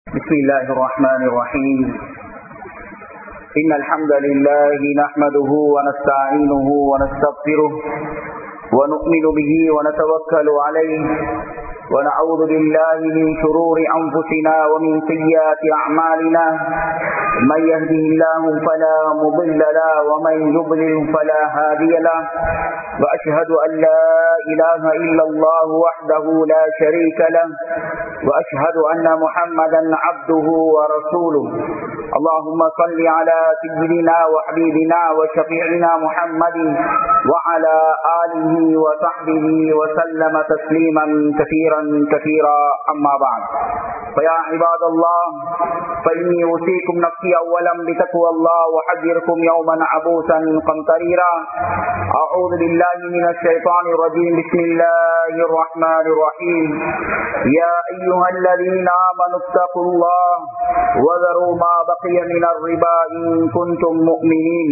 بسم الله الرحمن الرحيم إن الحمد لله نحمده ونستعينه ونستغفره ونؤمن به ونتوكل عليه ونعوذ بالله من شرور أنفسنا ومن سيئات أعمالنا من يهده الله فلا مضل له ومن يضلل فلا هادي له وأشهد أن لا إله إلا الله وحده لا شريك له وأشهد أن محمدا عبده ورسوله اللهم صل على سيدنا وحبيبنا وشفيعنا محمد وعلى آله وصحبه وسلم تسليما كثيرا كثيرا أما بعد فيا عباد الله فإني أوصيكم نفسي أولا بتقوى الله وحذركم يوما عبوسا قمطريرا أعوذ بالله من الشيطان الرجيم بسم الله الرحمن الرحيم يا أيها الذين آمنوا اتقوا الله وذروا ما بقي من الربا إن كنتم مؤمنين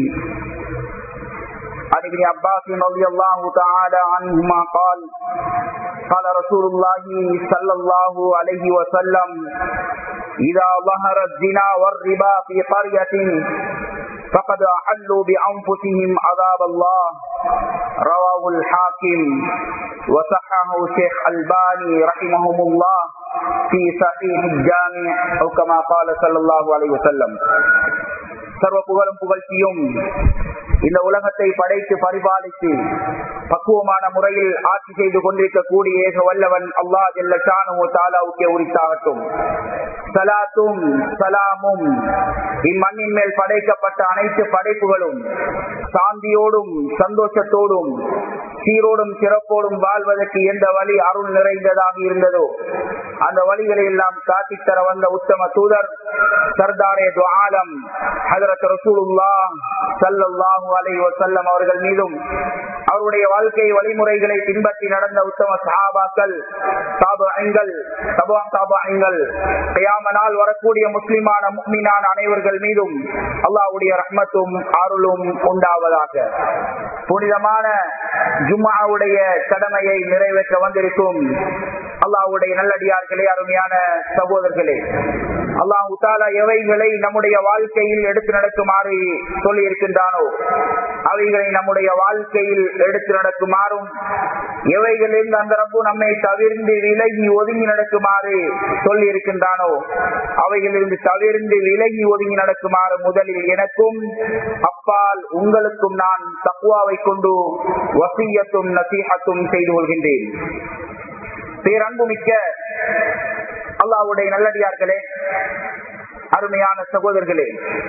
عن ابن عباس رضي الله تعالى عنهما قال قال رسول الله صلى الله عليه وسلم إذا ظهر الزنا والربا في قرية فقد أحلوا بأنفسهم عذاب الله رواه الحاكم وصححه شيخ الباني رحمهم الله في صحيح الجامع أو كما قال صلى الله عليه وسلم சர்வ புகழும் புகழ்ச்சியும் இந்த உலகத்தை படைத்து பரிபாலித்து பக்குவமான முறையில் ஆட்சி செய்து கொண்டிருக்கக்கூடிய ஏக வல்லவன் அல்லா ஜெல்லு தாலாவுக்கே உரித்தாகட்டும் சலாத்தும் சலாமும் இம்மண்ணின் மேல் படைக்கப்பட்ட அனைத்து படைப்புகளும் சாந்தியோடும் சந்தோஷத்தோடும் சீரோடும் சிறப்போடும் வாழ்வதற்கு எந்த வழி அருள் நிறைந்ததாக இருந்ததோ அந்த வழிகளை எல்லாம் காட்டித்தர வந்த உத்தம தூதர் சர்தாரே துஆலம் ஹதரத் ரசூலுல்லா சல்லல்லாஹு அலைஹி வஸல்லம் அவர்கள் மீதும் அவருடைய வாழ்க்கை வழிமுறைகளை பின்பற்றி நடந்த உத்தம சஹாபாக்கள் தாபங்கள் தபா தாபாங்கள் கயாமனால் வரக்கூடிய முஸ்லிமான முக்மினான அனைவர்கள் மீதும் அல்லாஹ்வுடைய ரஹ்மத்தும் அருளும் உண்டாவதாக புனிதமான ஜும்மாவுடைய கடமையை நிறைவேற்ற வந்திருக்கும் அல்லாஹ்வுடைய நல்லடியார்களே அருமையான சகோதரர்களே அல்லாஹு தாலா எவைகளை நம்முடைய வாழ்க்கையில் எடுத்து நடக்குமாறு சொல்லி இருக்கின்றானோ அவைகளை நம்முடைய வாழ்க்கையில் எடுத்து நடக்குமாறும் எவைகளில் அந்த ரப்பு நம்மை தவிர்ந்து விலகி ஒதுங்கி நடக்குமாறு சொல்லி இருக்கின்றானோ அவைகளிலிருந்து தவிர்ந்து விலகி ஒதுங்கி நடக்குமாறு முதலில் எனக்கும் அப்பால் உங்களுக்கும் நான் தக்குவாவை கொண்டு வசியத்தும் நசீகத்தும் செய்து கொள்கின்றேன் பேரன்பு மிக்க அல்லாவுடைய நல்லடியார்களே அருமையான சகோதரர்களே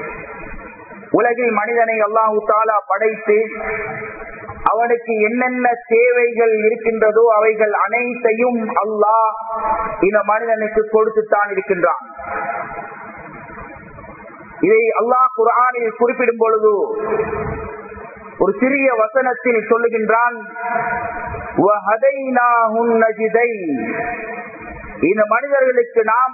உலகில் மனிதனை அல்லாஹு தாலா படைத்து அவனுக்கு என்னென்ன தேவைகள் இருக்கின்றதோ அவைகள் அனைத்தையும் அல்லாஹ் இந்த மனிதனுக்கு கொடுத்துத்தான் இருக்கின்றான் இதை அல்லாஹ் குரானில் குறிப்பிடும் பொழுது ஒரு சிறிய வசனத்தில் சொல்லுகின்றான் இந்த மனிதர்களுக்கு நாம்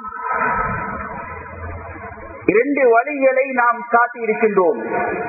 இரண்டு வழிகளை நாம் காட்டி இருக்கின்றோம்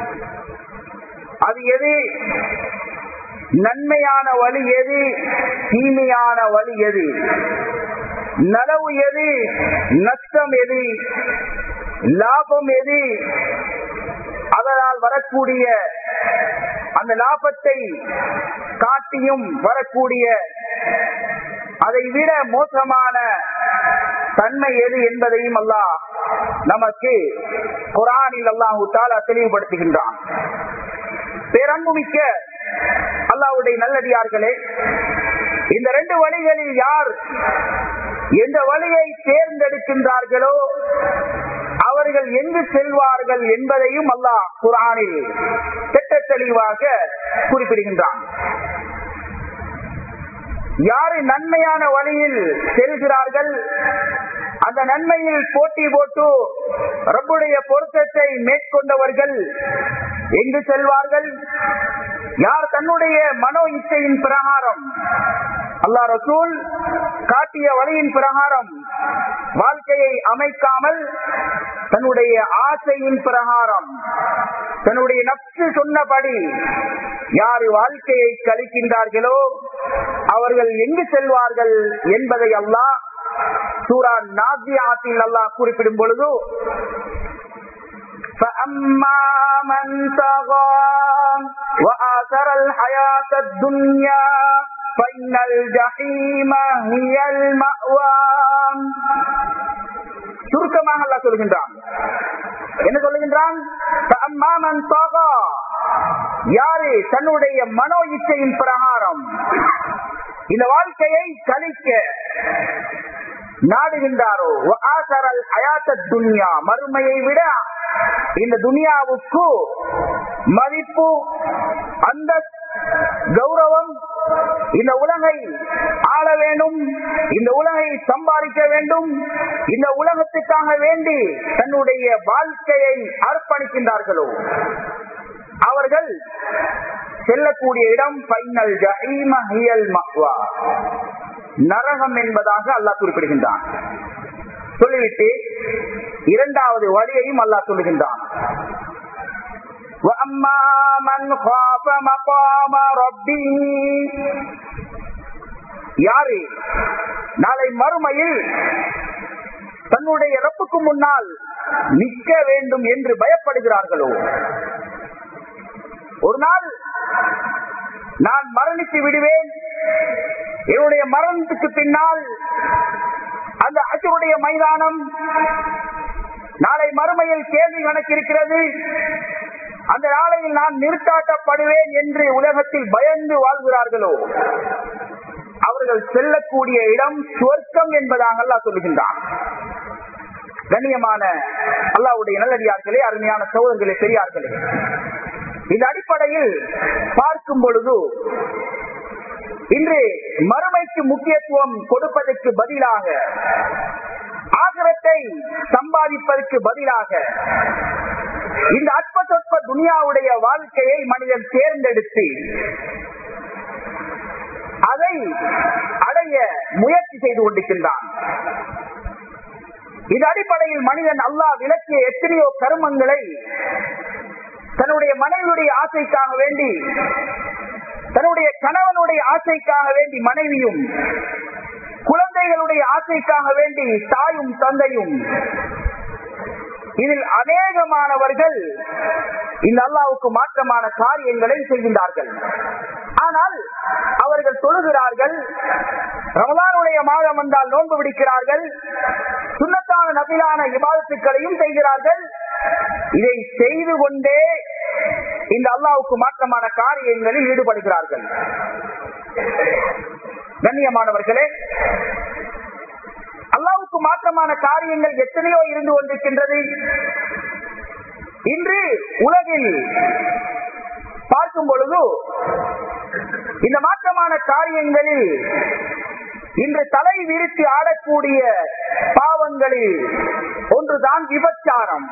அது எது நன்மையான வழி எது தீமையான வழி எது நலவு எது நஷ்டம் எது லாபம் எது அதனால் வரக்கூடிய அந்த லாபத்தை காட்டியும் வரக்கூடிய அதை விட மோசமான தன்மை எது என்பதையும் அல்லாஹ் நமக்கு குரானில் அல்லாஹு தாலா தெளிவுபடுத்துகின்றான் பேரன்புமிக்க அல்லாவுடைய நல்லடியார்களே இந்த ரெண்டு வழிகளில் யார் எந்த வழியை தேர்ந்தெடுக்கின்றார்களோ அவர்கள் எங்கு செல்வார்கள் என்பதையும் அல்லாஹ் குரானில் திட்ட தெளிவாக குறிப்பிடுகின்றான் யாரு நன்மையான வழியில் செல்கிறார்கள் அந்த நன்மையில் போட்டி போட்டு ரப்புடைய பொருத்தத்தை மேற்கொண்டவர்கள் எங்கு செல்வார்கள் யார் தன்னுடைய மனோ இச்சையின் பிரகாரம் அல்லா ரசூல் காட்டிய வழியின் பிரகாரம் வாழ்க்கையை அமைக்காமல் தன்னுடைய ஆசையின் பிரகாரம் தன்னுடைய நப்சு சொன்னபடி யார் வாழ்க்கையை கழிக்கின்றார்களோ அவர்கள் எங்கு செல்வார்கள் என்பதை அல்லாஹ் சூரா நாசியாத்தில் அல்லாஹ் குறிப்பிடும் பொழுது فأما من طغى وآثر الحياة الدنيا فإن الجحيم هي المأوى சுருக்கமாக அல்லாஹ் சொல்கின்றான் என்ன சொல்லுகின்றான் فأما من طغى யாரு தன்னுடைய மனோ இச்சையின் பிரகாரம் இந்த வாழ்க்கையை கழிக்க நாடுகின்றாரோ ஆசரல் அயாத்த துன்யா மறுமையை விட இந்த துனியாவுக்கு மதிப்பு அந்த கௌரவம் இந்த உலகை ஆள வேண்டும் இந்த உலகை சம்பாதிக்க வேண்டும் இந்த உலகத்துக்காக வேண்டி தன்னுடைய வாழ்க்கையை அர்ப்பணிக்கின்றார்களோ அவர்கள் செல்லக்கூடிய இடம் பைனல் ஜஹீமஹியல் மக்வா நரகம் என்பதாக அல்லாஹ் குறிப்பிடுகின்றான் சொல்லிவிட்டு இரண்டாவது வழியையும் அல்லாஹ் சொல்லுகின்றான் وَأَمَّا مَنْ خَافَ مَقَامَ رَبِّهِ யாரு நாளை மறுமையில் தன்னுடைய ரப்புக்கு முன்னால் நிற்க வேண்டும் என்று பயப்படுகிறார்களோ ஒரு நாள் நான் மரணித்து விடுவேன் என்னுடைய மரணத்துக்கு பின்னால் அந்த அச்சுடைய மைதானம் நாளை மறுமையில் கேள்வி கணக்கு இருக்கிறது அந்த நாளையில் நான் நிறுத்தாட்டப்படுவேன் என்று உலகத்தில் பயந்து வாழ்கிறார்களோ அவர்கள் செல்லக்கூடிய இடம் சுவர்க்கம் என்பதாக அல்லா சொல்லுகின்றான் கண்ணியமான அல்லாவுடைய நல்லடியார்களே அருமையான சோதர்களே பெரியார்களே இந்த அடிப்படையில் பார்க்கும் பொழுது இன்று மறுமைக்கு முக்கியத்துவம் கொடுப்பதற்கு பதிலாக ஆகரத்தை சம்பாதிப்பதற்கு பதிலாக இந்த அற்ப சொற்ப துனியாவுடைய வாழ்க்கையை மனிதன் தேர்ந்தெடுத்து அதை அடைய முயற்சி செய்து கொண்டிருக்கின்றான் இது அடிப்படையில் மனிதன் அல்லாஹ் விளக்கிய எத்தனையோ கருமங்களை தன்னுடைய மனைவியுடைய ஆசைக்காக வேண்டி தன்னுடைய கணவனுடைய ஆசைக்காக வேண்டி மனைவியும் குழந்தைகளுடைய ஆசைக்காக வேண்டி தாயும் தந்தையும் இதில் அநேகமானவர்கள் இந்த அல்லாவுக்கு மாற்றமான காரியங்களை செய்கின்றார்கள் ஆனால் அவர்கள் தொழுகிறார்கள் ரமலானுடைய மாதம் வந்தால் நோன்பு பிடிக்கிறார்கள் சுண்ணத்தான நபிலான விவாதத்துக்களையும் செய்கிறார்கள் இதை செய்து கொண்டே இந்த அல்லாவுக்கு மாற்றமான காரியங்களில் ஈடுபடுகிறார்கள் கண்ணியமானவர்களே அல்லாவுக்கு மாற்றமான காரியங்கள் எத்தனையோ இருந்து கொண்டிருக்கின்றது இன்று உலகில் பார்க்கும் பொழுது இந்த மாற்றமான காரியங்களில் இன்று தலை விரித்து ஆடக்கூடிய பாவங்களில் ஒன்றுதான் விபச்சாரம்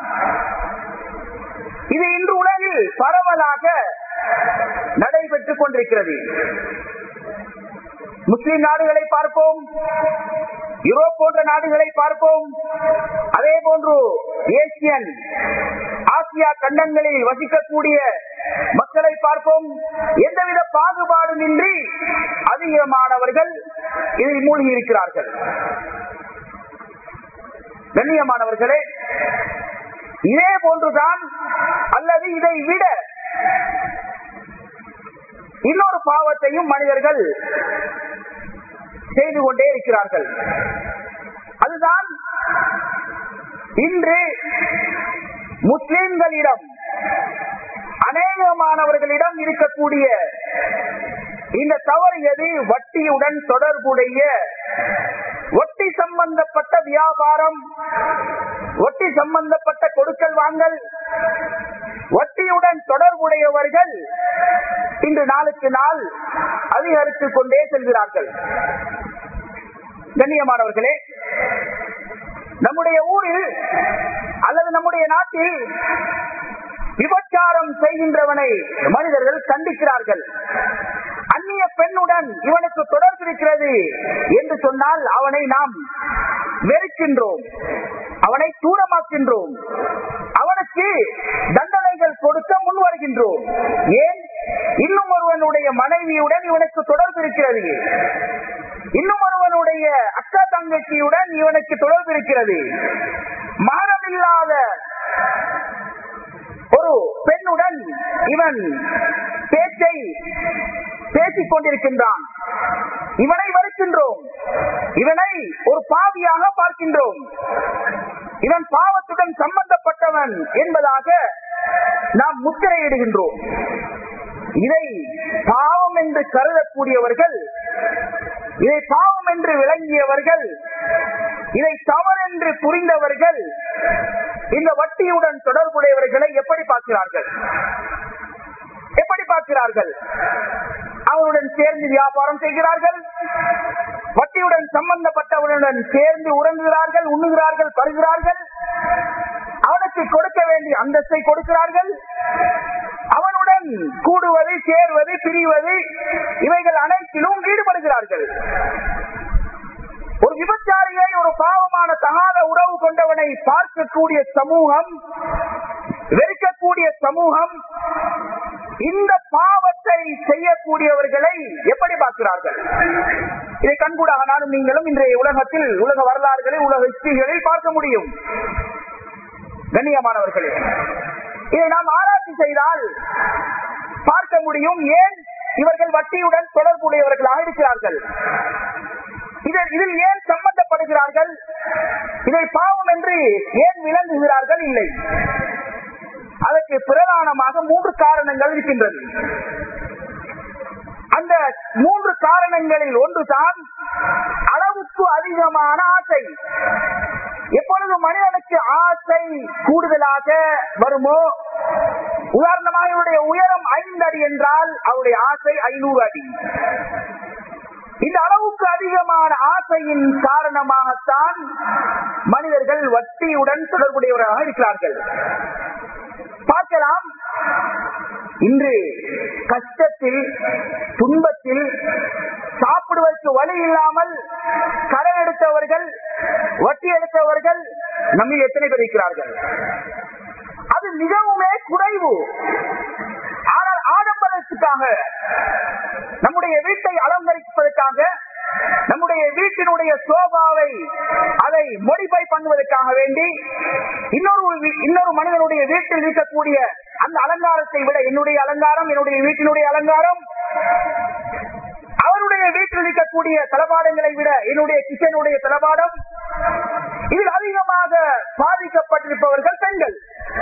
இது இன்று உலகில் பரவலாக நடைபெற்றுக் கொண்டிருக்கிறது முஸ்லிம் நாடுகளை பார்ப்போம் யூரோப் போன்ற நாடுகளை பார்ப்போம் அதே போன்று ஏசியன் ஆசியா கண்டங்களில் வசிக்கக்கூடிய மக்களை பார்ப்போம் எந்தவித பாகுபாடும் இன்றி அதிகமானவர்கள் இதில் மூழ்கி இருக்கிறார்கள் கண்ணியமானவர்களே இதே போன்றுதான் அல்லது இதை விட இன்னொரு பாவத்தையும் மனிதர்கள் செய்து கொண்டே இருக்கிறார்கள் அதுதான் இன்று முஸ்லிம்களிடம் அநேகமானவர்களிடம் இருக்கக்கூடிய இந்த தவறு எது வட்டியுடன் தொடர்புடைய ஒட்டி சம்பந்தப்பட்ட வியாபாரம் ஒட்டி சம்பந்தப்பட்ட கொடுக்கல் வாங்கல் வட்டியுடன் தொடர்புடையவர்கள் இன்று நாளுக்கு நாள் அதிகரித்துக் கொண்டே செல்கிறார்கள் கண்ணியமானவர்களே நம்முடைய ஊரில் அல்லது நம்முடைய நாட்டில் விபச்சாரம் செய்கின்றவனை மனிதர்கள் கண்டிக்கிறார்கள் அந்நிய பெண்ணுடன் இவனுக்கு தொடர்பு இருக்கிறது என்று சொன்னால் அவனை நாம் வெறுக்கின்றோம் அவனை தூரமாக்கின்றோம் அவனுக்கு தண்டனைகள் கொடுக்க முன் வருகின்றோம் ஏன் இன்னும் ஒருவனுடைய மனைவியுடன் இவனுக்கு தொடர்பு இருக்கிறது இன்னும் ஒருவனுடைய அக்கா தங்கச்சியுடன் இவனுக்கு இவன் பேச்சை பேசிக் கொண்டிருக்கின்றான் இவனை வருகின்றோம் இவனை ஒரு பாவியாக பார்க்கின்றோம் இவன் பாவத்துடன் சம்பந்தப்பட்டவன் என்பதாக நாம் முத்திரையிடுகின்றோம் இதை பாவம் என்று கருதக்கூடியவர்கள் இதை பாவம் என்று விளங்கியவர்கள் இதை தவறென்று புரிந்தவர்கள் இந்த வட்டியுடன் தொடர்புடையவர்களை எப்படி பார்க்கிறார்கள் எப்படி பார்க்கிறார்கள் அவருடன் சேர்ந்து வியாபாரம் செய்கிறார்கள் வட்டியுடன் சம்பந்தப்பட்டவனுடன் சேர்ந்து உறங்குகிறார்கள் உண்ணுகிறார்கள் பருகிறார்கள் அவனுக்கு கொடுக்க வேண்டிய அந்தஸ்தை கொடுக்கிறார்கள் அவனுடன் கூடுவது சேர்வது பிரிவது இவைகள் அனைத்திலும் ஈடுபடுகிறார்கள் ஒரு விபச்சாரியை ஒரு பாவமான தகாத உறவு கொண்டவனை பார்க்கக்கூடிய சமூகம் வெறுக்கக்கூடிய சமூகம் இந்த பாவத்தை செய்யக்கூடியவர்களை எப்படி பார்க்கிறார்கள் இதை கண்கூடாக நானும் நீங்களும் இன்றைய உலகத்தில் உலக வரலாறுகளை உலக ஹிஸ்டரிகளில் பார்க்க முடியும் கண்ணியமானவர்களே இதை நாம் ஆராய்ச்சி செய்தால் பார்க்க முடியும் ஏன் இவர்கள் வட்டியுடன் தொடர்புடையவர்களாக இருக்கிறார்கள் இதில் இதில் ஏன் சம்பந்தப்படுகிறார்கள் இதை பாவம் என்று ஏன் விளங்குகிறார்கள் இல்லை அதற்கு பிரதானமாக மூன்று காரணங்கள் இருக்கின்றது அந்த மூன்று காரணங்களில் ஒன்றுதான் அளவுக்கு அதிகமான ஆசை எப்பொழுது மனிதனுக்கு ஆசை கூடுதலாக வருமோ உதாரணமாக இவருடைய உயரம் ஐந்து அடி என்றால் அவருடைய ஆசை ஐநூறு அடி இந்த அளவுக்கு அதிகமான ஆசையின் காரணமாகத்தான் மனிதர்கள் வட்டியுடன் தொடர்புடையவராக இருக்கிறார்கள் பார்க்கலாம் இன்று கஷ்டத்தில் துன்பத்தில் சாப்பிடுவதற்கு வழி இல்லாமல் கடன் எடுத்தவர்கள் வட்டி எடுத்தவர்கள் நம்மில் எத்தனை பேர் இருக்கிறார்கள் அது மிகவுமே குறைவு ஆனால் ஆடம்பரத்துக்காக நம்முடைய வீட்டை அலங்கரிப்பதற்காக நம்முடைய வீட்டினுடைய சோபாவை அதை மொடிஃபை பண்ணுவதற்காக வேண்டி இன்னொரு வி- இன்னொரு மனிதனுடைய வீட்டில் இருக்கக்கூடிய அந்த அலங்காரத்தை விட என்னுடைய அலங்காரம் என்னுடைய வீட்டினுடைய அலங்காரம் அவருடைய வீட்டில் இருக்கக்கூடிய தளபாடங்களை விட என்னுடைய கிச்சனுடைய தளபாடம் இதில் அதிகமாக பாதிக்கப்பட்டிருப்பவர்கள் பெண்கள்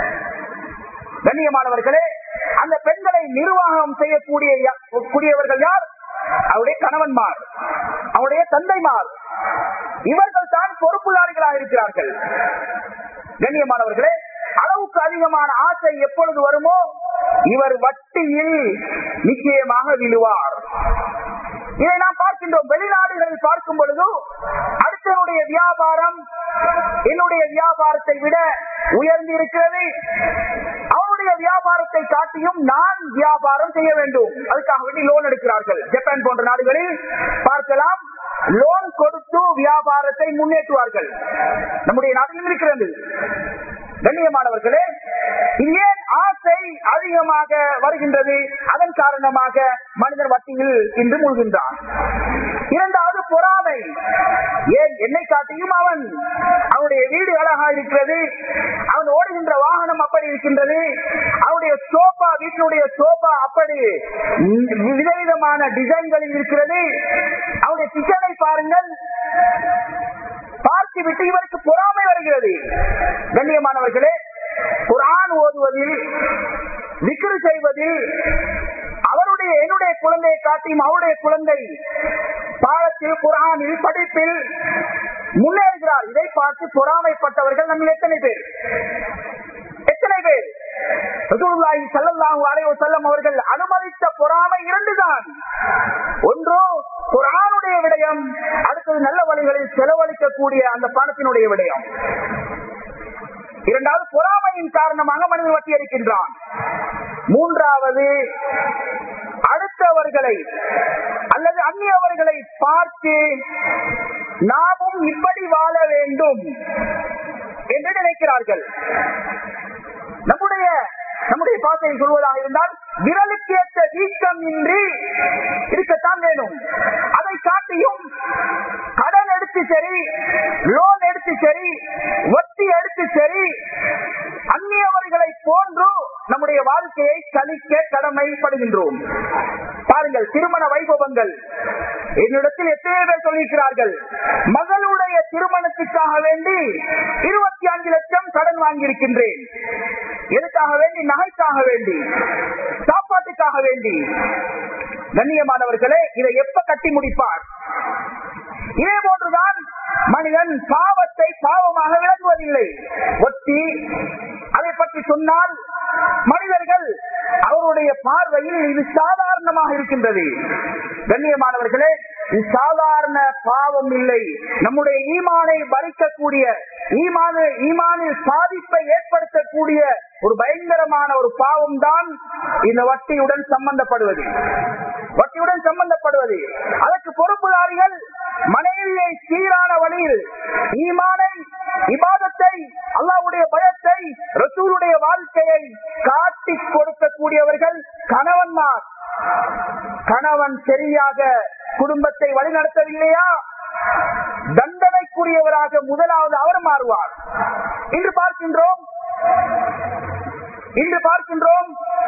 கண்ணியமானவர்களே அந்த பெண்களை நிர்வாகம் செய்யக்கூடிய யா- கூடியவர்கள் யார் அவருடைய கணவன்மார் அவருடைய தந்தைமார் இவர்கள் தான் பொறுப்புதாரிகளாக இருக்கிறார்கள் கண்ணியமானவர்களே அளவுக்கு அதிகமான ஆசை எப்பொழுது வருமோ இவர் வட்டியில் நிச்சயமாக விழுவார் இதை நாம் பார்க்கின்றோம் வெளிநாடுகளில் பார்க்கும் பொழுது அடுத்தனுடைய வியாபாரம் என்னுடைய வியாபாரத்தை விட உயர்ந்து இருக்கிறது அவருடைய வியாபாரத்தை காட்டியும் நான் வியாபாரம் செய்ய வேண்டும் அதுக்காக வேண்டி லோன் எடுக்கிறார்கள் ஜப்பான் போன்ற நாடுகளில் பார்க்கலாம் லோன் கொடுத்து வியாபாரத்தை முன்னேற்றுவார்கள் நம்முடைய நாட்டிலும் இருக்கிறது கண்ணியமானவர்களே இது ஏன் ஆசை அதிகமாக வருகின்றது அதன் காரணமாக மனிதன் வட்டியில் இன்று மூழ்கின்றான் இரண்டாவது பொறாமை ஏன் என்னை காட்டியும் அவன் அவனுடைய வீடு அழகா இருக்கிறது அவன் ஓடுகின்ற வாகனம் அப்படி இருக்கின்றது அவனுடைய சோபா வீட்டினுடைய சோபா அப்படி விதவிதமான டிசைன்களில் இருக்கிறது அவனுடைய கிச்சனை பாருங்கள் பார்த்து விட்டு இவருக்கு பொறாமை வருகிறது கண்ணியமானவர்களே குரான் ஓதுவதில் விக்ரு செய்வதில் அவருடைய என்னுடைய குழந்தையை காட்டியும் அவருடைய குழந்தை பாடத்தில் குரானில் படிப்பில் முன்னேறுகிறார் இதை பார்த்து பொறாமைப்பட்டவர்கள் நம்ம எத்தனை பேர் எத்தனை பேர் ரசூலுல்லாஹி ஸல்லல்லாஹு அலைஹி வஸல்லம் அவர்கள் அனுமதித்த பொறாமை இரண்டுதான் ஒன்று குர்ஆனுடைய விடயம் அடுத்தது நல்ல வழிகளில் செலவழிக்கக்கூடிய அந்த பணத்தினுடைய விடயம் இரண்டாவது பொறாமையின் காரணமாக மனிதன் வட்டி அளிக்கின்றான் மூன்றாவது அடுத்தவர்களை அல்லது அந்நியவர்களை பார்த்து நாமும் இப்படி வாழ வேண்டும் என்று நினைக்கிறார்கள் நம்முடைய நம்முடைய பாசையில் சொல்வதாக இருந்தால் விரலுக்கேற்ற வீக்கம் இன்றி இருக்கத்தான் வேணும் அதை காட்டியும் கடன் எடுத்து சரி லோன் எடுத்து சரி வட்டி எடுத்து சரி அந்நியவர்களை போன்று நம்முடைய வாழ்க்கையை கழிக்க சொல்கிறார்கள் மகளுடைய திருமணத்துக்காக வேண்டி இருபத்தி அஞ்சு லட்சம் கடன் வாங்கியிருக்கின்றேன் எதுக்காக வேண்டி நகைக்காக வேண்டி சாப்பாட்டுக்காக வேண்டி கண்ணியமானவர்களே இதை எப்ப கட்டி முடிப்பார் இதே போன்றுதான் மனிதன் பாவத்தை பாவமாக விளங்குவதில்லை ஒட்டி அதை பற்றி சொன்னால் மனிதர்கள் அவருடைய பார்வையில் இது சாதாரணமாக இருக்கின்றது கண்ணியமானவர்களே இது சாதாரண பாவம் இல்லை நம்முடைய ஈமானை பறிக்கக்கூடிய ஈமான ஈமானில் சாதிப்பை ஏற்படுத்தக்கூடிய ஒரு பயங்கரமான ஒரு பாவம் தான் இந்த வட்டியுடன் சம்பந்தப்படுவது வட்டியுடன் சம்பந்தப்படுவது அதற்கு பொறுப்புதாரிகள் மனைவியை சீரான வழியில் ஈமானை இபாதத்தை அல்லாவுடைய பயத்தை ரசூலுடைய வாழ்க்கையை காட்டி கொடுக்கக்கூடியவர்கள் கணவன்மார் கணவன் சரியாக குடும்பத்தை வழிநடத்தவில்லையா தண்டனைக்குரியவராக முதலாவது அவர் மாறுவார் இன்று பார்க்கின்றோம் இன்று பார்க்கின்றோம்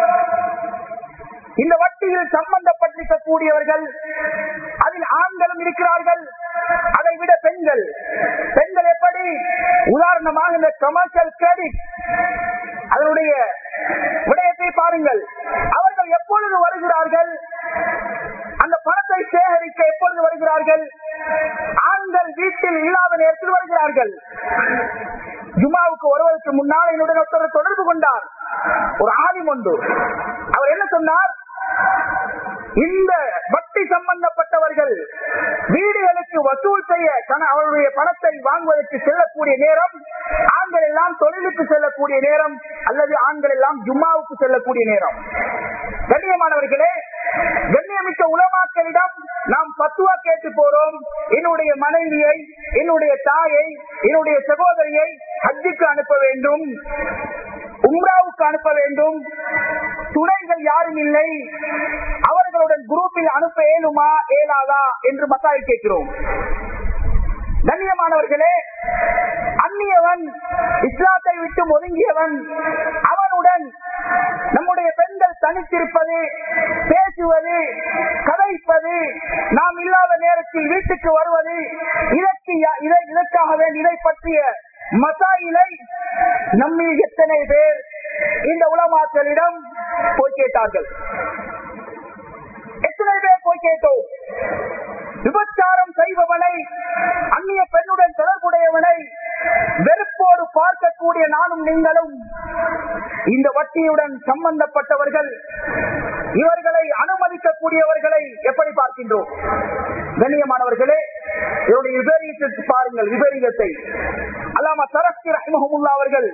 இந்த வட்டியில் சம்பந்தப்பட்டிருக்கக்கூடியவர்கள் அதில் ஆண்களும் இருக்கிறார்கள் அதை விட பெண்கள் பெண்கள் எப்படி உதாரணமாக இந்த கமர்ஷியல் கிரெடிட் அதனுடைய விடயத்தை பாருங்கள் அவர்கள் எப்பொழுது வருகிறார்கள் அந்த பணத்தை சேகரிக்க எப்பொழுது வருகிறார்கள் ஆண்கள் வீட்டில் இல்லாத நேரத்தில் வருகிறார்கள் ஜுமாவுக்கு வருவதற்கு முன்னால் என்னுடன் ஒருத்தர் தொடர்பு கொண்டார் ஒரு ஆலிம் ஒன்று அவர் என்ன சொன்னார் இந்த வட்டி சம்பந்தப்பட்டவர்கள் வீடுகளுக்கு வசூல் செய்ய கண- அவருடைய பணத்தை வாங்குவதற்கு செல்லக்கூடிய நேரம் ஆண்கள் எல்லாம் தொழிலுக்கு செல்லக்கூடிய நேரம் அல்லது ஆண்கள் எல்லாம் ஜும்மாவுக்கு செல்லக்கூடிய நேரம் கண்ணியமானவர்களே கண்ணியமிக்க உலமாக்களிடம் நாம் பத்துவா கேட்டு போறோம் என்னுடைய மனைவியை என்னுடைய தாயை என்னுடைய சகோதரியை ஹஜ்ஜுக்கு அனுப்ப வேண்டும் உம்ராவுக்கு அனுப்ப வேண்டும் துணைகள் யாரும் இல்லை அவர்களுடன் குரூப்பில் அனுப்ப இயலுமா இயலாதா என்று மசாய் கேட்கிறோம் கண்ணியமானவர்களே அந்நியவன் இஸ்லாத்தை விட்டு ஒதுங்கியவன் அவனுடன் நம்முடைய பெண்கள் தனித்திருப்பது பேசுவது கதைப்பது நாம் இல்லாத நேரத்தில் வீட்டுக்கு வருவது இதற்கு யா- இதை இதற்காக வேண்டி இதை பற்றிய மசாயிலை நம்மில் எத்தனை பேர் இந்த உலமாக்களிடம் போய் கேட்டார்கள் எத்தனை பேர் போய் கேட்டோம் விபச்சாரம் செய்பவனை அந்நிய பெண்ணுடன் தொடர்புடையவனை வெறுப்போடு பார்க்கக்கூடிய நானும் நீங்களும் இந்த வட்டியுடன் சம்பந்தப்பட்டவர்கள் இவர்களை அனுமதிக்கக்கூடியவர்களை எப்படி பார்க்கின்றோம் கண்ணியமானவர்களே இவருடைய விபரீதத்தை பாருங்கள் விபரீதத்தை அல்லாம சரஸ்தி ரஹ்மஹமுல்லா அவர்கள்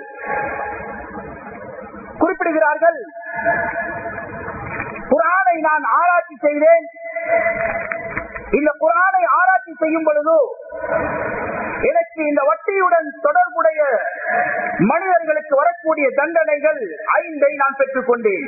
குறிப்பிடுகிறார்கள் குரானை நான் ஆராய்ச்சி செய்தேன் இந்த குரானை ஆராய்ச்சி செய்யும் பொழுது எனக்கு இந்த வட்டியுடன் தொடர்புடைய மனிதர்களுக்கு வரக்கூடிய தண்டனைகள் ஐந்தை நான் பெற்றுக் கொண்டேன்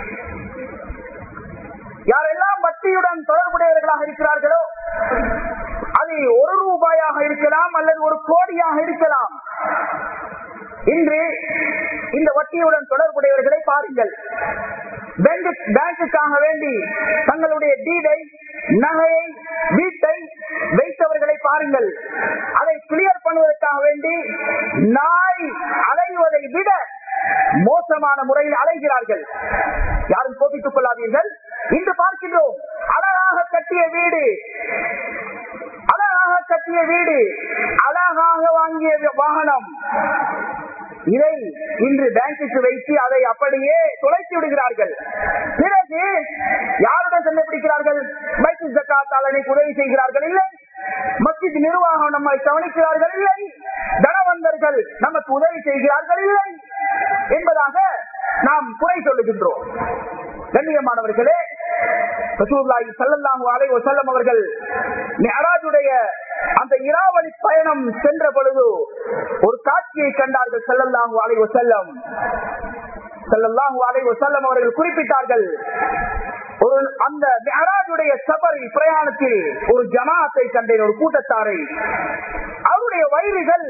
யாரெல்லாம் வட்டியுடன் தொடர்புடையவர்களாக இருக்கிறார்களோ அது ஒரு ரூபாயாக இருக்கலாம் அல்லது ஒரு கோடியாக இருக்கலாம் இன்று இந்த வட்டியுடன் தொடர்புடையவர்களை பாருங்கள் பேங்கு- பேங்குக்காக வேண்டி தங்களுடைய டீடை நகையை வீட்டை வைத்தவர்களை பாருங்கள் அதை கிளியர் பண்ணுவதற்காக வேண்டி நாய் அலைவதை விட மோசமான முறையில் அலைகிறார்கள் யாரும் கோபித்துக் கொள்ளாதீர்கள் இன்று பார்க்கின்றோம் அழகாக கட்டிய வீடு அழகாக கட்டிய வீடு அழகாக வாங்கிய வாகனம் இதை இன்று பேங்குக்கு வைத்து அதை அப்படியே தொலைத்து விடுகிறார்கள் பிறகு யாருடன் சென்று பிடிக்கிறார்கள் பைக்கு ஜக்காத்தாளனுக்கு உதவி செய்கிறார்கள் இல்லை மஸ்ஜித் நிர்வாகம் நம்மை கவனிக்கிறார்கள் இல்லை தனவந்தர்கள் நமக்கு உதவி செய்கிறார்கள் இல்லை என்பதாக நாம் குறை சொல்லுகின்றோம் கண்ணியமானவர்களே ரசூலுல்லாஹி ஸல்லல்லாஹு அலைஹி வஸல்லம் அவர்கள் மிஅராஜுடைய அந்த இராவளி பயணம் சென்ற பொழுது ஒரு காட்சியை கண்டார்கள் ஸல்லல்லாஹு அலைஹி வஸல்லம் ஸல்லல்லாஹு அலைஹி வஸல்லம் அவர்கள் குறிப்பிட்டார்கள் ஒரு அந்த மிஅராஜுடைய சபரில் பிரயாணத்தில் ஒரு ஜமாத்தை கண்டேன் ஒரு கூட்டத்தாரை அவருடைய வயிறுகள்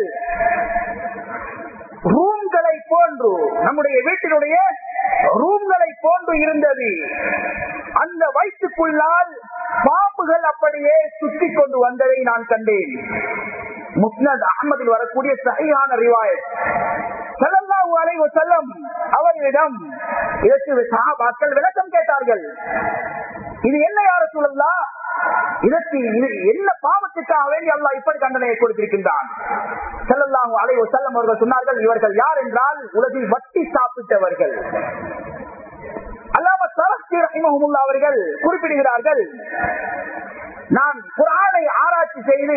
ரூம்களை போன்று நம்முடைய வீட்டினுடைய ரூம்களை போன்று இருந்தது அந்த வயிற்றுக்குள்ளால் பாம்பு பாம்புகள் அப்படியே சுத்தி கொண்டு வந்ததை நான் கண்டேன் முஸ்னத் அகமதில் வரக்கூடிய சரியான ரிவாயத் ஸல்லல்லாஹு அலைஹி வஸல்லம் அவர்களிடம் இதற்கு சஹாபாக்கள் விளக்கம் கேட்டார்கள் இது என்ன யார சொல்லலாம் இதற்கு இது என்ன பாவத்துக்காக வேண்டி அல்லாஹ் இப்படி தண்டனையை கொடுத்திருக்கின்றான் ஸல்லல்லாஹு அலைஹி வஸல்லம் அவர்கள் சொன்னார்கள் இவர்கள் யார் என்றால் உலகில் வட்டி சாப்பிட்டவர்கள் அல்லாம சரஸ்தி ரஹிமஹுல்லா அவர்கள் குறிப்பிடுகிறார்கள் நான் குரானை ஆராய்ச்சி செய்து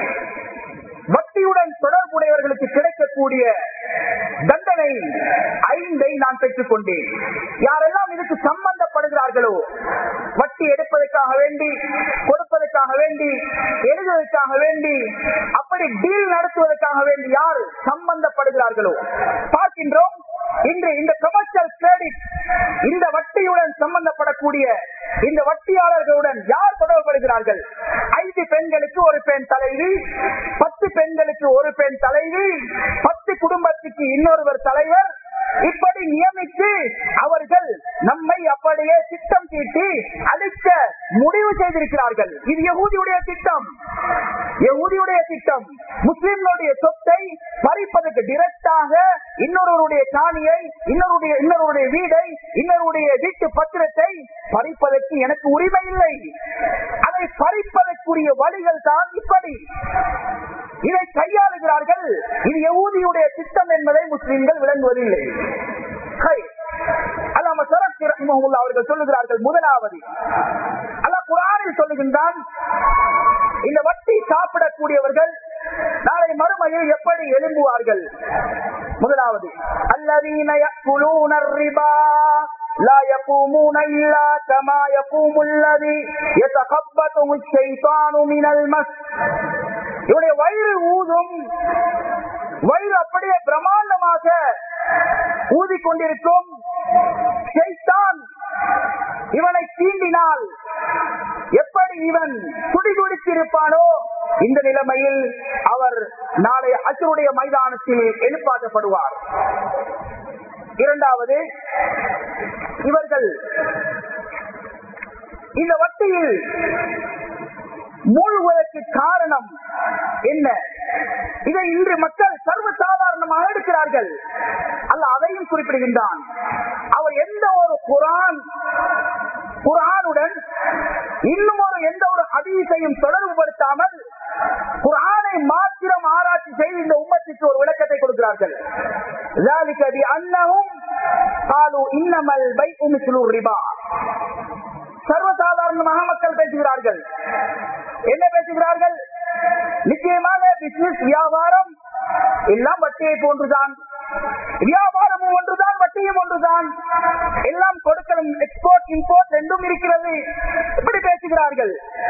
வட்டியுடன் தொடர்புடையவர்களுக்கு கிடைக்கக்கூடிய தண்டனை ஐந்தை நான் பெற்றுக் கொண்டேன் யாரெல்லாம் இதுக்கு சம்பந்தப்படுகிறார்களோ வட்டி எடுப்பதற்காக வேண்டி கொடுப்பதற்காக வேண்டி எழுதுவதற்காக வேண்டி அப்படி டீல் நடத்துவதற்காக வேண்டி யார் சம்பந்தப்படுகிறார்களோ பார்க்கின்றோம் இன்று இந்த கமர்ஷியல் கிரெடிட் இந்த வட்டியுடன் சம்பந்தப்படக்கூடிய இந்த வட்டியாளர்களுடன் யார் தொடர்புபடுகிறார்கள் ஐந்து பெண்களுக்கு ஒரு பெண் தலைவி பத்து பெண்களுக்கு ஒரு பெண் தலைவி பத்து குடும்பத்துக்கு இன்னொருவர் தலைவர் இப்படி நியமித்து அவர்கள் நம்மை அப்படியே திட்டம் தீட்டி அழிக்க முடிவு செய்திருக்கிறார்கள் இது யகூதியுடைய திட்டம் யகூதியுடைய திட்டம் முஸ்லிம்களுடைய சொத்தை பறிப்பதற்கு டிரெக்டாக இன்னொருவருடைய காணியை இன்னொருடைய இன்னொருடைய வீடை இன்னொருடைய வீட்டு பத்திரத்தை பறிப்பதற்கு எனக்கு உரிமை இல்லை அதை பறிப்பதற்குரிய வழிகள் தான் இப்படி இதை கையாளுகிறார்கள் இது யகூதியுடைய திட்டம் என்பதை முஸ்லிம்கள் விளங்குவதில்லை ஹை. அல்லாம சரத் ரஹ்மஹுல்லாஹ் அவர்கள் சொல்லுகிறார்கள் முதலாவது அல்லாஹ் குர்ஆனில் சொல்லுகின்றான் இந்த வட்டி சாப்பிடக்கூடியவர்கள் நாளை மறுமையில் எப்படி எழும்புவார்கள் முதலாவது அல்லதீன يأكلون الربا لا يقومون إلا كما يقوم الذي يتخبطه الشيطان من المس இவருடைய வயிறு ஊதும் வயிறு அப்படியே பிரமாண்டமாக ஊதிக்கொண்டிருக்கும் ஷைத்தான் இவனை தீண்டினால் எப்படி இவன் துடிதுடித்திருப்பானோ இந்த நிலைமையில் அவர் நாளை அசருடைய மைதானத்தில் எழுப்பாற்றப்படுவார் இரண்டாவது இவர்கள் இந்த வட்டியில் மூழ்குவதற்கு காரணம் என்ன இதை இன்று மக்கள் சர்வசாதாரணமாக எடுக்கிறார்கள் அல்ல அதையும் குறிப்பிடுகின்றான் அவர் எந்த ஒரு குரான் குரானுடன் இன்னும் ஒரு எந்த ஒரு ஹதீஸையும் தொடர்புபடுத்தாமல் குரானை மாத்திரம் ஆராய்ச்சி செய்து இந்த உம்மத்திற்கு ஒரு விளக்கத்தை கொடுக்கிறார்கள் ذلك بأنهم قالوا إنما البيع مثل الربا சர்வசாதாரணமாக மக்கள் பேசுகிறார்கள் என்ன பேசுகிறார்கள் நிச்சயமாக பிசினஸ் வியாபாரம் எல்லாம் வட்டியை போன்றுதான் வியாபாரமும் ஒன்றுதான் வட்டியும் ஒன்றுதான் எல்லாம் கொடுக்கலும் எக்ஸ்போர்ட் இம்போர்ட் ரெண்டும் இருக்கிறது இப்படி பேசுகிறார்கள்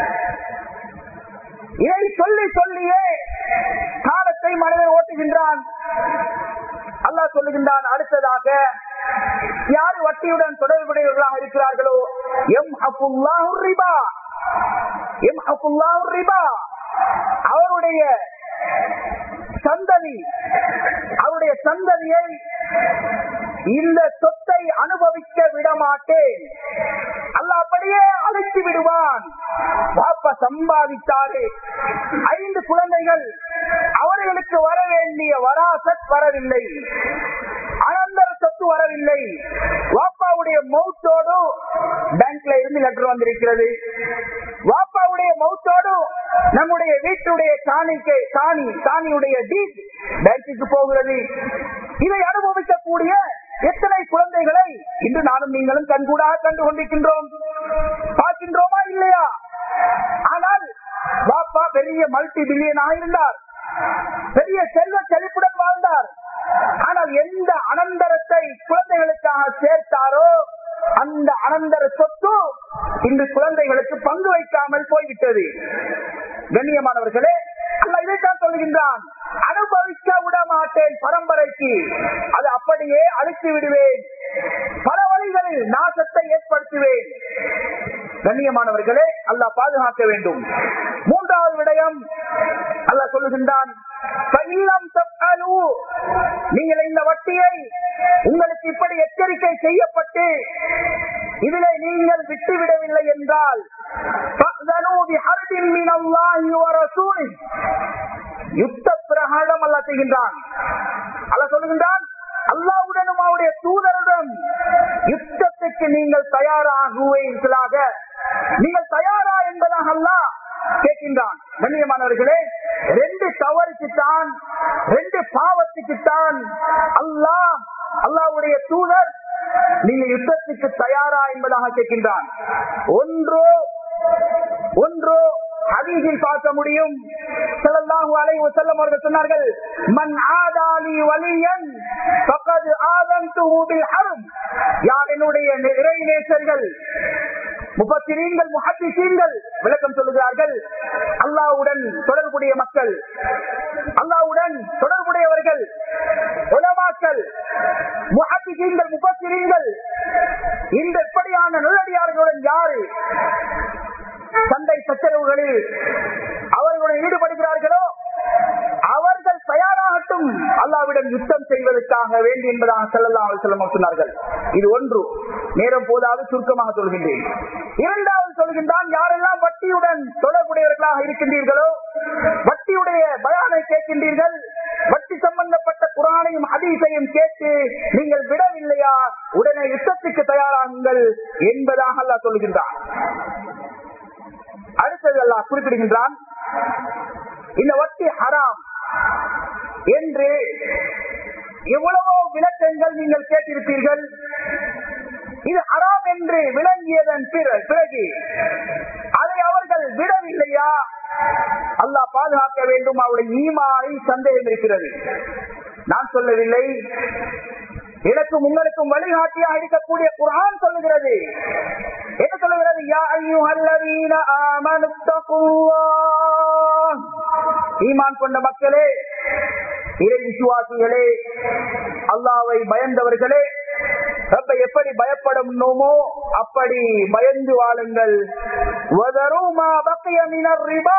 இதை சொல்லி சொல்லியே காலத்தை மனதை ஓட்டுகின்றான் அல்லாஹ் சொல்லுகின்றான் அடுத்ததாக யார் வட்டியுடன் தொடர்புடையவர்களாக இருக்கிறார்களோ எம் அப்புல்லாஹு ரிபா எம் அப்புல்லாஹு ரிபா அவருடைய சந்ததி அவருடைய சந்ததியை இந்த சொத்தை அனுபவிக்க விட மாட்டேன் அல்ல அப்படியே அழைத்து விடுவான் பாப்பா சம்பாதித்தாரே ஐந்து குழந்தைகள் அவர்களுக்கு வர வேண்டிய வராசத் வரவில்லை அனந்தர சொத்து வரவில்லை வாப்பாவுடைய மௌத்தோடு பேங்க்ல இருந்து லெட்டர் வந்திருக்கிறது வாப்பாவுடைய மௌத்தோடு நம்முடைய வீட்டுடைய காணிக்கை காணி காணியுடைய டீட் பேங்குக்கு போகிறது இதை அனுபவிக்கக்கூடிய எத்தனை குழந்தைகளை இன்று நானும் நீங்களும் கண்கூடாக கண்டு கொண்டிருக்கின்றோம் பார்க்கின்றோமா இல்லையா ஆனால் வாப்பா பெரிய மல்டி பில்லியனாக இருந்தார் பெரிய செல்வ செழிப்புடன் வாழ்ந்தார் ஆனால் எந்த அனந்தரத்தை குழந்தைகளுக்காக சேர்த்தாரோ அந்த அனந்தர சொத்து இன்று குழந்தைகளுக்கு பங்கு வைக்காமல் போய்விட்டது கண்ணியமானவர்களே அல்ல இதைத்தான் சொல்லுகின்றான் அனுபவிக்க விட மாட்டேன் பரம்பரைக்கு அது அப்படியே அழித்து விடுவேன் பல வழிகளில் நாசத்தை ஏற்படுத்துவேன் கண்ணியமானவர்களே அல்லாஹ் பாதுகாக்க வேண்டும் மூன்றாவது விடயம் அல்லாஹ் சொல்லுகின்றான் "ஃபஇல்லம் தஃஅலு", நீங்கள் இந்த வட்டியை உங்களுக்கு இப்படி எச்சரிக்கை செய்யப்பட்டு இதிலே நீங்கள் விட்டுவிடவில்லை என்றால் فَأْذَنُوا بِحَرْبٍ مِّنَ اللَّهِ وَرَسُولِهِ யுத்த பிரகாரம் அல்ல செய்கின்றான் அல்ல சொல்லுகின்றான் அல்லாவுடனும் அவருடைய தூதருடன் யுத்தத்துக்கு நீங்கள் தயாராகுவீர்களாக நீங்கள் தயாரா என்பதாக அல்லாஹ் கேட்கின்றான் கண்ணியமானவர்களே ரெண்டு தவறுக்குத்தான் ரெண்டு பாவத்துக்குத்தான் அல்லாஹ் அல்லாவுடைய தூதர் நீங்க யுத்தத்துக்கு தயாரா என்பதாக கேட்கின்றான் ஒன்றோ ஒன்றோ ஹதீஸில் பார்க்க முடியும் ஸல்லல்லாஹு அலைஹி வஸல்லம் அவர்கள் சொன்னார்கள் மன் ஆதாலி வலியன் ஃபக்கத் ஆதன்துஹு பில் ஹர்ப் யார் என்னுடைய இறைநேசர்கள் முப்பத்திரீன்கள் முஹத்திசீன்கள் விளக்கம் சொல்லுகிறார்கள் அல்லாஹ்வுடன் தொடர்புடைய மக்கள் அல்லாஹ்வுடன் தொடர்புடையவர்கள் உலமாக்கள் முஹத்திசீன்கள் முப்பத்திரீன்கள் இந்த இப்படியான நுழடியார்களுடன் யாரு சண்டை சச்சரவுகளில் அவர்களுடன் ஈடுபடுகிறார்களோ அவர்கள் தயாராகட்டும் அல்லாவிடம் யுத்தம் செய்வதற்காக வேண்டி என்பதாக செல்லலாம் செல்லம் சொன்னார்கள் இது ஒன்று நேரம் போதாவது சுருக்கமாக சொல்கின்றேன் இரண்டாவது சொல்கின்றான் யாரெல்லாம் வட்டியுடன் தொடர்புடையவர்களாக இருக்கின்றீர்களோ வட்டியுடைய பயானை கேட்கின்றீர்கள் வட்டி சம்பந்தப்பட்ட குரானையும் ஹதீஸையும் கேட்டு நீங்கள் விடவில்லையா உடனே யுத்தத்துக்கு தயாராகுங்கள் என்பதாக அல்லாஹ் சொல்கின்றான் அடுத்தது அல்லாஹ் குறிப்பிடுகின்றான் இந்த வட்டி ஹராம் என்று எவ்வளவோ விளக்கங்கள் நீங்கள் கேட்டிருப்பீர்கள் இது ஹராம் என்று விளங்கியதன் பிற- பிறகு அதை அவர்கள் விடவில்லையா அல்லாஹ் பாதுகாக்க வேண்டும் அவருடைய ஈமானை சந்தேகம் இருக்கிறது நான் சொல்லவில்லை எனக்கும் உங்களுக்கும் வழிகாட்டியாக இருக்கக்கூடிய குர்ஆன் சொல்லுகிறது என்ன சொல்லுகிறது யா அய்யுஹல்லதீன ஆமனு தக்குல்லாஹ் ஈமான் கொண்ட மக்களே இறை விசுவாசிகளே அல்லாவை பயந்தவர்களே ரப்பை எப்படி பயப்படணுமோ அப்படி பயந்து வாழுங்கள் வதரு மா பக்கிய மினர் ரிபா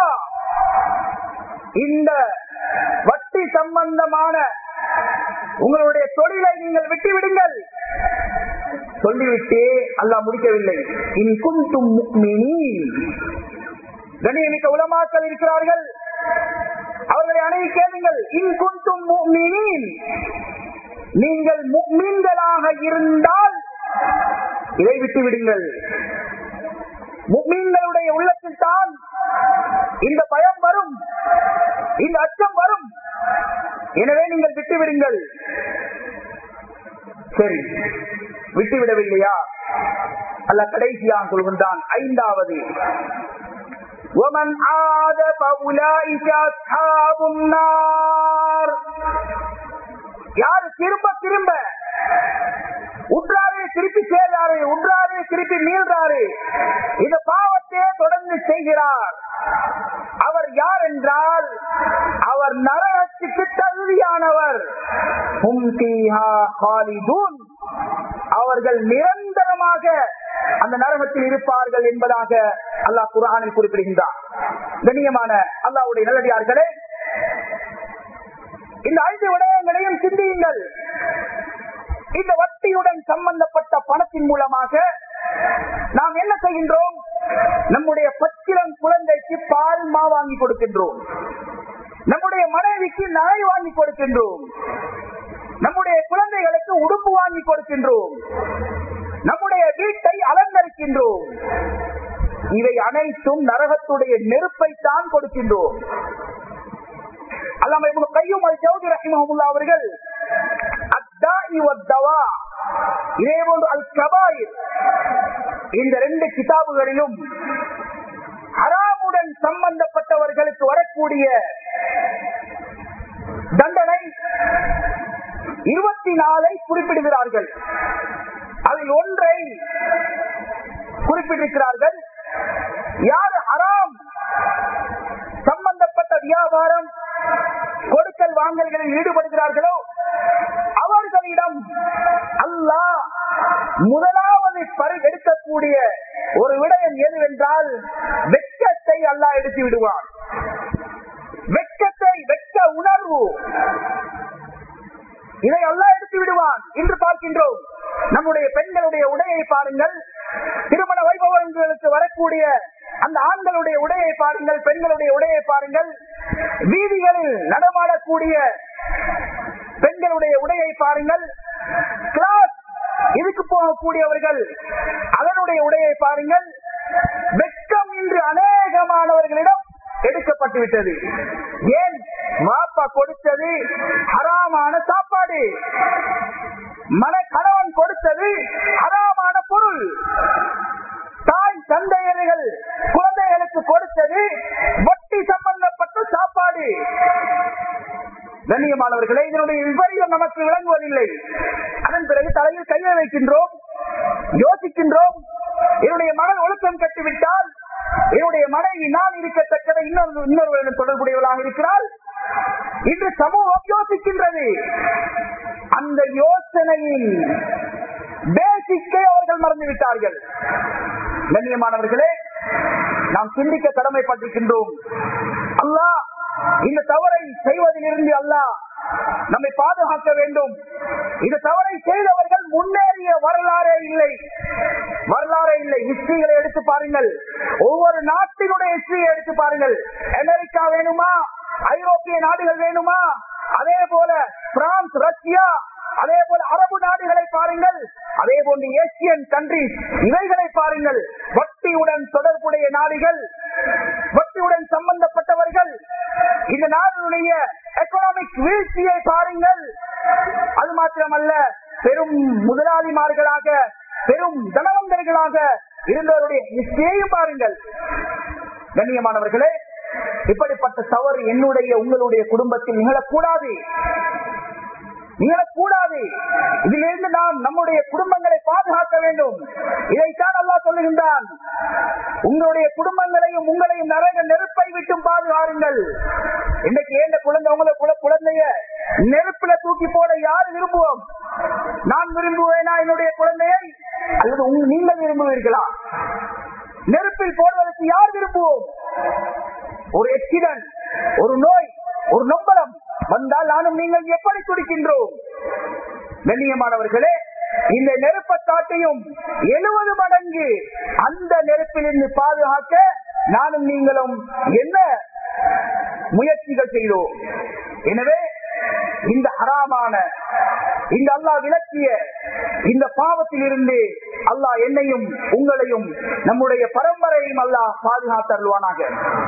இந்த வட்டி சம்பந்தமான உங்களுடைய தொழிலை நீங்கள் விட்டு விடுங்கள் சொல்லிவிட்டு அல்லாஹ் முடிக்கவில்லை இன் குந்தும் முக்மினீன் கணியமிக்க உலமாக்கள் இருக்கிறார்கள் அவர்களை அணைய கேளுங்கள் இன் குந்தும் முக்மினீன் நீங்கள் முக்மீன்களாக இருந்தால் இதை விட்டு விடுங்கள் முக்மீன்களுடைய உள்ளத்தில் தான் இந்த பயம் வரும் இந்த அச்சம் வரும் எனவே நீங்கள் விட்டு விடுங்கள் சரி விட்டுவிடவில்லையா அல்ல கடைசியாக சொல்கின்றான் ஐந்தாவது ومن عاد فأولئك أصحاب النار யார் திரும்ப திரும்ப உற்றாரே திருப்பி சேர்றாரு உற்றாரே திருப்பி மீள்றாரு இந்த பாவத்தையே தொடர்ந்து செய்கிறார் அவர் யார் என்றால் அவர் நரகத்துக்கு தகுதியானவர் ஹும் ஃபீஹா காலிதூன். அவர்கள் நிரந்தரமாக அந்த நரகத்தில் இருப்பார்கள் என்பதாக அல்லாஹ் குரானில் குறிப்பிடுகின்றார் கண்ணியமான அல்லாஹ்வுடைய நல்லடியார்களே இந்த ஐந்து விடயங்களையும் சிந்தியுங்கள் இந்த வட்டியுடன் சம்பந்தப்பட்ட பணத்தின் மூலமாக நாம் என்ன செய்கின்றோம் நம்முடைய பச்சிலம் குழந்தைக்கு பால் மா வாங்கி கொடுக்கின்றோம் நம்முடைய மனைவிக்கு நகை வாங்கி கொடுக்கின்றோம் நம்முடைய குழந்தைகளுக்கு உடுப்பு வாங்கி கொடுக்கின்றோம் நம்முடைய வீட்டை அலங்கரிக்கின்றோம் இவை அனைத்தும் நரகத்துடைய நெருப்பை தான் கொடுக்கின்றோம் அல்லாம இவங்க கையும் அது ஜவுதி ரஹிமஹமுல்லா அவர்கள் அத்தாஇ வத்தவா இதே போன்று அல் கபாயிர் இந்த ரெண்டு கிதாபுகளிலும் ஹராமுடன் சம்பந்தப்பட்டவர்களுக்கு வரக்கூடிய தண்டனை இருபத்தி நாலை குறிப்பிடுகிறார்கள் அதில் ஒன்றை குறிப்பிட்டிருக்கிறார்கள் யார் ஹராம் சம்பந்தப்பட்ட வியாபாரம் கொடுக்கல் வாங்கல்களில் ஈடுபடுகிறார்களோ அவர்களிடம் அல்லாஹ் முதலாவது பரி எடுக்கக்கூடிய ஒரு விடயம் எதுவென்றால் வெட்கத்தை அல்லாஹ் எடுத்து விடுவான் வெட்கத்தை வெட்க உணர்வு இதை அல்லாஹ் எடுத்து விடுவான் என்று பார்க்கின்றோம் நம்முடைய பெண்களுடைய உடையை பாருங்கள் திருமண வைபவங்களுக்கு வரக்கூடிய அந்த ஆண்களுடைய உடையை பாருங்கள் பெண்களுடைய உடையை பாருங்கள் வீதிகளில் நடமாடக்கூடிய பெண்களுடைய உடையை பாருங்கள் கிளாஸ் இதுக்கு போகக்கூடியவர்கள் அதனுடைய உடையை பாருங்கள் வெட்கம் இன்று அநேகமானவர்களிடம் எடுக்கப்பட்டு விட்டது ஏன் மாப்பா கொடுத்தது ஹராமான சாப்பாடு மன கணவன் கொடுத்தது ஹராமான பொருள் தாய் தந்தையர்கள் குழந்தைகளுக்கு கொடுத்தது வட்டி சம்பந்தப்பட்ட சாப்பாடு கண்ணியமானவர்களே இதனுடைய விபரீதம் நமக்கு விளங்குவதில்லை அதன் பிறகு தலையில் கையை வைக்கின்றோம் யோசிக்கின்றோம் என்னுடைய மனல் ஒழுக்கம் கட்டிவிட்டால் என்னுடைய மனைவி நான் இருக்கத்தக்கத இன்னொரு இன்னொருவரிடம் தொடர்புடையவளாக இருக்கிறாள் இன்று சமூகம் யோசிக்கின்றது அந்த யோசனையின் பேசிக்கை அவர்கள் மறந்துவிட்டார்கள் கண்ணியமானவர்களே நாம் சிந்திக்க கடமைப்பட்டிருக்கின்றோம் அல்லாஹ் இந்த தவறை செய்வதிலிருந்து அல்லாஹ் நம்மை பாதுகாக்க வேண்டும் இந்த தவறை செய்தவர்கள் முன்னேறிய வரலாறே இல்லை வரலாறே இல்லை ஹிஸ்டரிகளை எடுத்து பாருங்கள் ஒவ்வொரு நாட்டினுடைய ஹிஸ்டரியை எடுத்து பாருங்கள் அமெரிக்கா வேணுமா ஐரோப்பிய நாடுகள் வேணுமா அதே போல பிரான்ஸ் ரஷ்யா அதே போல அரபு நாடுகளை பாருங்கள் அதே போன்று ஏசியன் கண்ட்ரிஸ் இவைகளை பாருங்கள் வட்டியுடன் தொடர்புடைய நாடுகள் வட்டியுடன் சம்பந்தப்பட்டவர்கள் இந்த நாடுடைய எக்கனாமிக் வீழ்ச்சியை பாருங்கள் அது மாத்திரமல்ல பெரும் முதலாளிமார்களாக பெரும் தனவந்தர்களாக இருந்தவருடைய ஹிஸ்டரியையும் பாருங்கள் கண்ணியமானவர்களே இப்படிப்பட்ட தவறு என்னுடைய உங்களுடைய குடும்பத்தில் நிகழக்கூடாது நிகழக்கூடாது இதிலிருந்து நாம் நம்முடைய குடும்பங்களை பாதுகாக்க வேண்டும் இதைத்தான் அல்லா சொல்லுகின்றான் உங்களுடைய குடும்பங்களையும் உங்களையும் நரக நெருப்பை விட்டும் பாதுகாருங்கள் இன்னைக்கு ஏந்த குழந்தை உங்களை குழந்தைய நெருப்புல தூக்கி போட யார் விரும்புவோம் நான் விரும்புவேனா என்னுடைய குழந்தையை அல்லது நீங்கள் விரும்புவீர்களா நெருப்பில் போடுவதற்கு யார் விரும்புவோம் ஒரு எக்சிடென்ட் ஒரு நோய் ஒரு நொம்பலம் வந்தால் நானும் நீங்கள் எப்படி துடிக்கின்றோம் கண்ணியமானவர்களே இந்த நெருப்ப காட்டையும் எழுபது மடங்கு அந்த நெருப்பிலிருந்து பாதுகாக்க நானும் நீங்களும் என்ன முயற்சிகள் செய்தோம் எனவே இந்த ஹராமான இந்த அல்லாஹ் விளக்கிய இந்த பாவத்தில் இருந்து அல்லாஹ் என்னையும் உங்களையும் நம்முடைய பரம்பரையும் அல்லாஹ் பாதுகாத்தருவானாக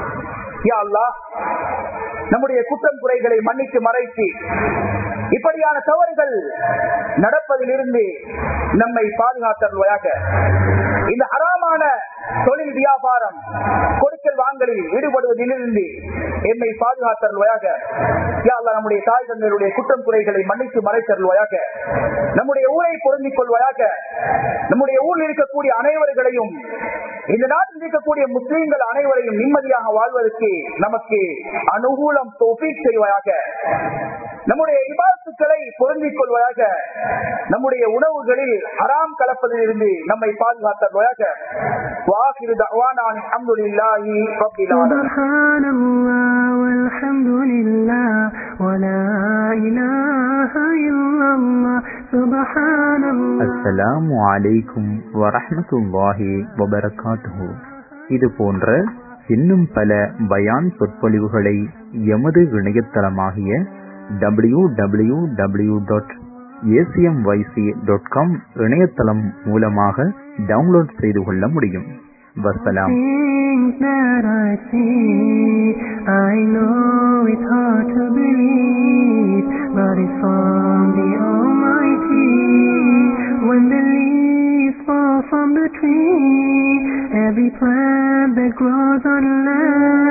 யா அல்லாஹ் நம்முடைய குற்றம் குறைகளை மன்னித்து மறைத்து இப்படியான தவறுகள் நடப்பதிலிருந்து நம்மை பாதுகாத்தருவாயாக இந்த அறாமான தொழில் வியாபாரம் கொடுக்கல் வாங்கலில் ஈடுபடுவதிலிருந்து என்னை பாதுகாத்தருவாயாக யாழ்லா நம்முடைய தாய் தந்தையருடைய குற்றம் குறைகளை மன்னித்து மறைத்தருவாயாக நம்முடைய ஊரை பொருந்திக் கொள்வாயாக நம்முடைய ஊரில் இருக்கக்கூடிய அனைவர்களையும் இந்த நாட்டில் இருக்கக்கூடிய முஸ்லீம்கள் அனைவரையும் நிம்மதியாக வாழ்வதற்கு நமக்கு அனுகூலம் தோஃபீக் செய்வாயாக நம்முடைய இபாசுக்களை பொருந்திக் கொள்வதாக நம்முடைய உணவுகளில் ஹராம் கலப்பதில் இருந்து நம்மை பாதுகாத்தல்வாயாக வாஹிரு தவானான் அல்ஹம்துலில்லாஹி ரப்பில் ஆலமீன் سبحان الله والحمد لله ولا إله إلا الله سبحان الله அஸ்ஸலாமு அலைக்கும் வரஹ்மத்துல்லாஹி வபரகாத்துஹு இது போன்ற இன்னும் பல பயான் சொற்பொழிவுகளை எமது இணையதளமாகிய W W W dot ACMYC dot com இணையதளம் மூலமாக டவுன்லோட் செய்து கொள்ள முடியும் வசலாம் Things that I see, I know it's hard to believe, but it's from the Almighty. When the leaves fall from the tree, every plant that grows on land